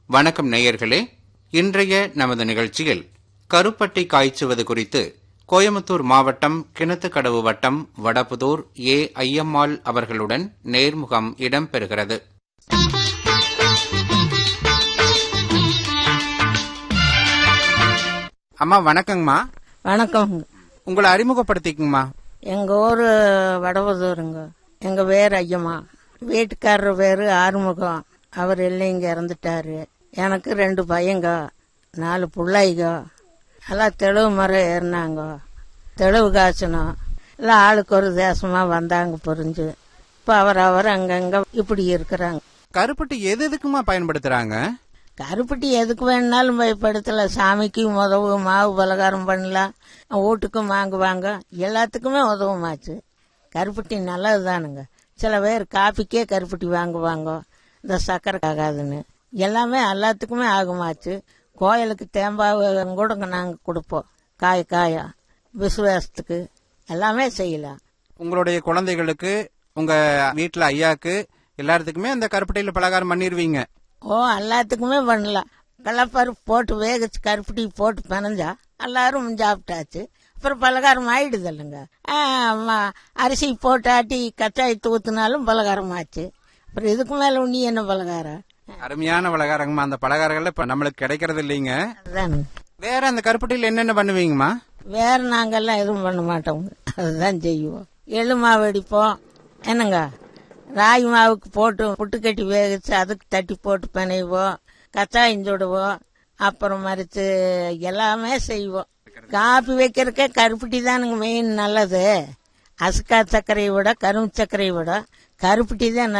வணக்கம் நேயர்களே இன்றைய நமது நிகழ்ச்சியில் கருப்பட்டி காய்ச்சுவது குறித்து கோயமுத்தூர் மாவட்டம் கிணத்துக்கடவு வட்டம் வடபுதூர் ஏ ஐயம்மாள் அவர்களுடன் நேர்முகம் இடம்பெறுகிறது அம்மா வணக்கங்கம்மா வணக்கம் உங்களை அறிமுகப்படுத்திக்குங்கம்மா எங்க ஊரு வடபுதூருங்க எங்க பேர் ஐயம்மா வீட்டுக்காரர் பேரு ஆறுமுகம் அவர் இல்லைங்க இறந்துட்டாரு எனக்கு ரெண்டு பையங்க நாலு பிள்ளைங்க எல்லாம் தெளிவு மரம் ஏறினாங்க தெளிவு காய்ச்சணும் எல்லாம் ஆளுக்கு ஒரு தேசமா வந்தாங்க புரிஞ்சு இப்போ அவர் அவர் அங்கங்க இப்படி இருக்கிறாங்க கருப்பட்டி எது எதுக்குமா பயன்படுத்துறாங்க கருப்பட்டி எதுக்கு வேணுனாலும் பயப்படுத்தல சாமிக்கும் உதவும் மாவு பலகாரம் பண்ணலாம் வீட்டுக்கும் வாங்குவாங்க எல்லாத்துக்குமே உதவுமாச்சு கருப்பட்டி நல்லது தானுங்க சில பேர் காப்பிக்கே கருப்பட்டி வாங்குவாங்க இந்த சக்கரை ஆகாதுன்னு எல்லாமே எல்லாத்துக்குமே ஆகுமாச்சு கோயிலுக்கு தேம்பாவு கூட நாங்கள் கொடுப்போம் காய காயா விசுவாசத்துக்கு எல்லாமே செய்யலாம் உங்களுடைய குழந்தைகளுக்கு உங்க வீட்டுல ஐயாக்கு எல்லாத்துக்குமே அந்த கருப்பட்டியில பலகாரம் பண்ணிருவீங்க ஓ எல்லாத்துக்குமே பண்ணலாம் கடலப்பருப்பு போட்டு வேகச்சு கருப்பட்டி போட்டு பிணைஞ்சா எல்லாரும் சாப்பிட்டாச்சு அப்புறம் பலகாரம் ஆயிடுது இல்லைங்க அரிசி போட்டு ஆட்டி கச்சாயத்து ஊத்துனாலும் பலகாரம் ஆச்சு அப்புறம் இதுக்கு மேல உண்ணி என்ன பலகாரம் அருமையான பலகாரங்கம்மா அந்த பலகாரங்கள்ல இப்ப நம்மளுக்கு கிடைக்கிறது இல்லைங்க அதுதானுங்க வேற அந்த கருப்பட்டியில என்னென்ன பண்ணுவீங்கம்மா வேற நாங்கெல்லாம் எதுவும் பண்ண மாட்டோம் அதுதான் செய்வோம் எள்ளு மாவு அடிப்போம் என்னங்க ராகி மாவுக்கு போட்டு புட்டு கட்டி வேகச்சு அதுக்கு தட்டி போட்டு பிணைவோம் கச்சாயம் சுடுவோம் அப்புறம் மறித்து எல்லாமே செய்வோம் காப்பி வைக்கிறதுக்கே கருப்பட்டி தானுங்க மெயின் நல்லது அசுக்கா சர்க்கரையை விட கரும்பு சர்க்கரையை விட கருப்பட்டி தான்